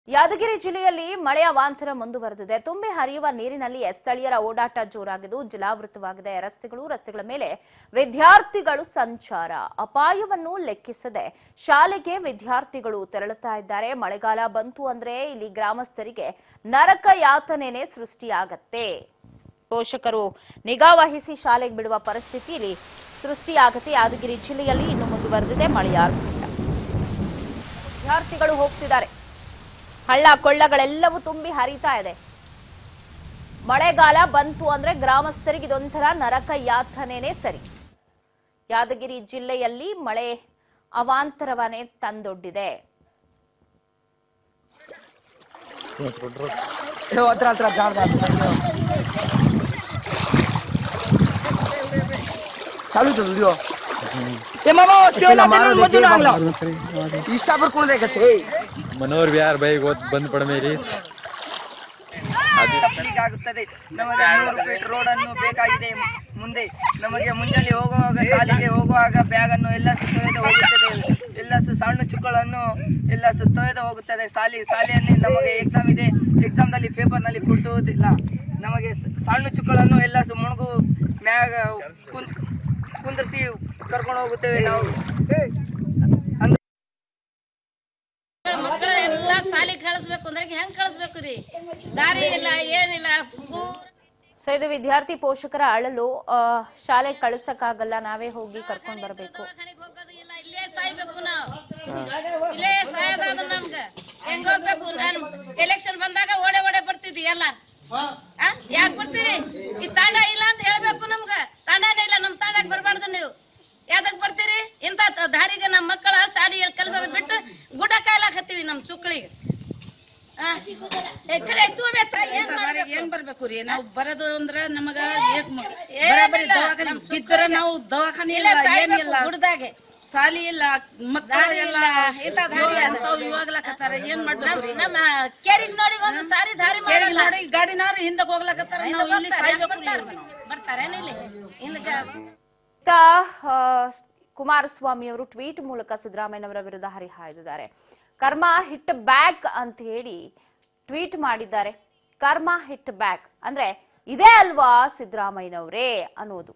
ಯಾದಗಿರಿ ಜಿಲ್ಲೆಯಲ್ಲಿ ಮಳೆಯ ವಾಂತರ ಮುಂದುವರೆದಿದೆ ತುಂಬಿ ಹರಿಯುವ ನೀರಿನಲ್ಲಿ ಸ್ಥಳೀಯರ ಓಡಾಟ ಜೋರಾಗಿದ್ದು ಜಲಾವೃತವಾಗಿದೆ ರಸ್ತೆಗಳು ರಸ್ತೆಗಳ ಮೇಲೆ ವಿದ್ಯಾರ್ಥಿಗಳು ಸಂಚಾರ ಅಪಾಯವನ್ನು ಲೆಕ್ಕಿಸದೆ ಶಾಲೆಗೆ ವಿದ್ಯಾರ್ಥಿಗಳು ತೆರಳುತ್ತಾ ಇದ್ದಾರೆ ಮಳೆಗಾಲ ಬಂತು ಅಂದ್ರೆ ಇಲ್ಲಿ ಗ್ರಾಮಸ್ಥರಿಗೆ ನರಕ ಯಾತನೆನೇ ಸೃಷ್ಟಿಯಾಗತ್ತೆ ಪೋಷಕರು ನಿಗಾ ವಹಿಸಿ ಶಾಲೆಗೆ ಬಿಡುವ ಪರಿಸ್ಥಿತಿ ಇಲ್ಲಿ ಸೃಷ್ಟಿಯಾಗತ್ತೆ ಯಾದಗಿರಿ ಜಿಲ್ಲೆಯಲ್ಲಿ ಇನ್ನು ಮುಂದುವರೆದಿದೆ ಮಳೆಯ ಆರ್ಭಟ ವಿದ್ಯಾರ್ಥಿಗಳು ಹೋಗ್ತಿದ್ದಾರೆ ಹಳ್ಳ ಕೊಳ್ಳಗಳೆಲ್ಲವೂ ತುಂಬಿ ಹರಿತಾ ಇದೆ ಮಳೆಗಾಲ ಬಂತು ಅಂದ್ರೆ ಗ್ರಾಮಸ್ಥರಿಗೆ ಇದೊಂಥರ ನರಕ ಯಾತನೆನೇ ಸರಿ ಯಾದಗಿರಿ ಜಿಲ್ಲೆಯಲ್ಲಿ ಮಳೆ ಅವಾಂತರವನ್ನೇ ತಂದೊಡ್ಡಿದೆ हे अत्र अत्र झाड झाड चालू होतं व्हिडिओ ए मामा त्यो नात्याने मधून आणला इष्टावर कोण द्यायचं छे मनोहर विहार भाई बहुत बंद पड़ मेरी ಆಗುತ್ತದೆ ನಮಗೆ ನೂರು ಫೀಟ್ ರೋಡ್ ಅನ್ನು ಬೇಕಾಗಿದೆ ಮುಂದೆ ನಮಗೆ ಮುಂಜಾನೆ ಹೋಗುವಾಗ ಶಾಲೆಗೆ ಹೋಗುವಾಗ ಬ್ಯಾಗ್ ಅನ್ನು ಎಲ್ಲ ಸುತ್ತೊಯ್ದು ಹೋಗುತ್ತದೆ ಎಲ್ಲ ಸು ಸಣ್ಣ ಚುಕ್ಕಳನ್ನು ಎಲ್ಲ ಸುತ್ತೊಯ್ದು ಹೋಗುತ್ತದೆ ಶಾಲೆ ಶಾಲೆಯಲ್ಲಿ ನಮಗೆ ಎಕ್ಸಾಮ್ ಇದೆ ಎಕ್ಸಾಮ್ನಲ್ಲಿ ಪೇಪರ್ನಲ್ಲಿ ಕೊಡಿಸುವುದಿಲ್ಲ ನಮಗೆ ಸ- ಸಣ್ಣ ಚುಕ್ಕಳನ್ನು ಎಲ್ಲ ಸು ಮುಳುಗು ಮ್ಯಾಗ ಕುಂತ್ ಕುಂದಿರಿಸಿ ಕರ್ಕೊಂಡು ಹೋಗುತ್ತೇವೆ ನಾವು ಮಕ್ಕಳು ಎಲ್ಲ ಸಾಲಿಗೆ ಕಳಿಸ್ಬೇಕು ಅಂದ್ರೆ ಹೆಂಗ್ ಕಳಿಸ್ಬೇಕು ರೀ ದಾರಿ ಇಲ್ಲ ಏನಿಲ್ಲ ಪೂರ್ ಸೊ ಇದು ವಿದ್ಯಾರ್ಥಿ ಪೋಷಕರ ಅಳಲು ಆ, ಶಾಲೆಗೆ ಕಳಿಸಕ್ಕಾಗಲ್ಲ ನಾವೇ ಹೋಗಿ ಕರ್ಕೊಂಡ್ ಬರ್ಬೇಕು ದವಾಖಾನೆಗ್ ಹೋಗೋದು ಇಲ್ಲ ಇಲ್ಲೇ ಸಾಯ್ಬೇಕು ನಾವು ಇಲ್ಲೇ ಸಾಯೋದಾದ ನಮ್ಗ ಹೆಂಗ್ ಹೋಗ್ಬೇಕು ನಾನು ಎಲೆಕ್ಷನ್ ಬಂದಾಗ ಓಡೆ ಓಡೆ ಬರ್ತಿದ್ವಿ ಎಲ್ಲ ಯಾಕೆ ಬರ್ತೀರಿ ಈ ತಾಂಡ ಇಲ್ಲ ಅಂತ ಹೇಳ್ಬೇಕು ನಮ್ಗ ತಾಂಡನೇ ಇಲ್ಲ ನಮ್ ತಾಂಡಕ್ ಬರಬಾರ್ದು ನೀವು ಯಾವ್ದಕ್ ಬರ್ತೀರಿ ಇಂತ ತ- ದಾರಿಗೆ ನಮ್ಮ ಮಕ್ಕಳ ಸಾಲಿ ಕಲ್ಸೋದ್ ಬಿಟ್ಟು ಗುಡ್ಡ ಕಾಯ್ಲಾಕತ್ತೀವಿ ನಮ್ ಚುಕ್ಕಳಿಗೆ ಎಕರೆ ತೂಬೇಕ ಏನ್ ಮಾಡ್ಬೇಕು? ಏನ್ ಬರ್ಬೇಕು ರೀ ನಾವು ಬರೋದು ಅಂದ್ರ ನಮಗ ಏಕ್ ಮ- ಏನಿಲ್ಲ. ಬರಾಬರಿ ದವಾಖಾನೆ ನಮ್ ಬಿದ್ರ ಸುತ್ತಲೇ ನಾವು ದವಾಖಾನೆ ಇಲ್ಲ ಇಲ್ಲ ಸಾಯ್ಬೇಕು ಏನಿಲ್ಲ ಗುಡ್ದಾಗೆ ಸಾಲಿ ಇಲ್ಲ ಮಕ್ಕಳು ದಾರಿ ಎಲ್ಲ ಇಲ್ಲ, ಇಂಥ ದಾರಿ ಅದ. ಇವಾಗ್ಲಕತ್ತಾರ ಏನ್ ಮಾಡ್ಬೇಕು ರೀ? ನಮ್ಮ ಕೇರಿಗೆ ನೋಡಿ ಒಂದು ಸಾರಿ ದಾರಿ ಕೇಳಿ ಮಾಡಲ್ಲ ನೋಡಿ ಗಾಡಿನಾರು ಹಿಂದಕ್ ಹೋಗ್ಲಕತ್ತಾರ ಹಿಂದೆ ನಾವು ಇಲ್ಲಿ ಬರ್ತಾರೆ, ಹೆಂಗ್ ಸಾಯ್ಬೇಕು ಬರ್ತಾರೆ? ರೀ. ಬರ್ತಾರೇನ್ ಇಲ್ಲಿ ಹಿಂದಕ್ಕ ಇತ್ತ, ಆ, ಕುಮಾರಸ್ವಾಮಿ ಅವರು ಟ್ವೀಟ್ ಮೂಲಕ ಸಿದ್ದರಾಮಯ್ಯನವರ ವಿರುದ್ಧ ಹರಿಹಾಯ್ದಿದ್ದಾರೆ ಕರ್ಮ ಹಿಟ್ ಬ್ಯಾಕ್ ಅಂತ ಹೇಳಿ ಟ್ವೀಟ್ ಮಾಡಿದ್ದಾರೆ ಕರ್ಮ ಹಿಟ್ ಬ್ಯಾಕ್ ಅಂದ್ರೆ ಇದೇ ಅಲ್ವಾ ಸಿದ್ದರಾಮಯ್ಯನವರೇ ಅನ್ನೋದು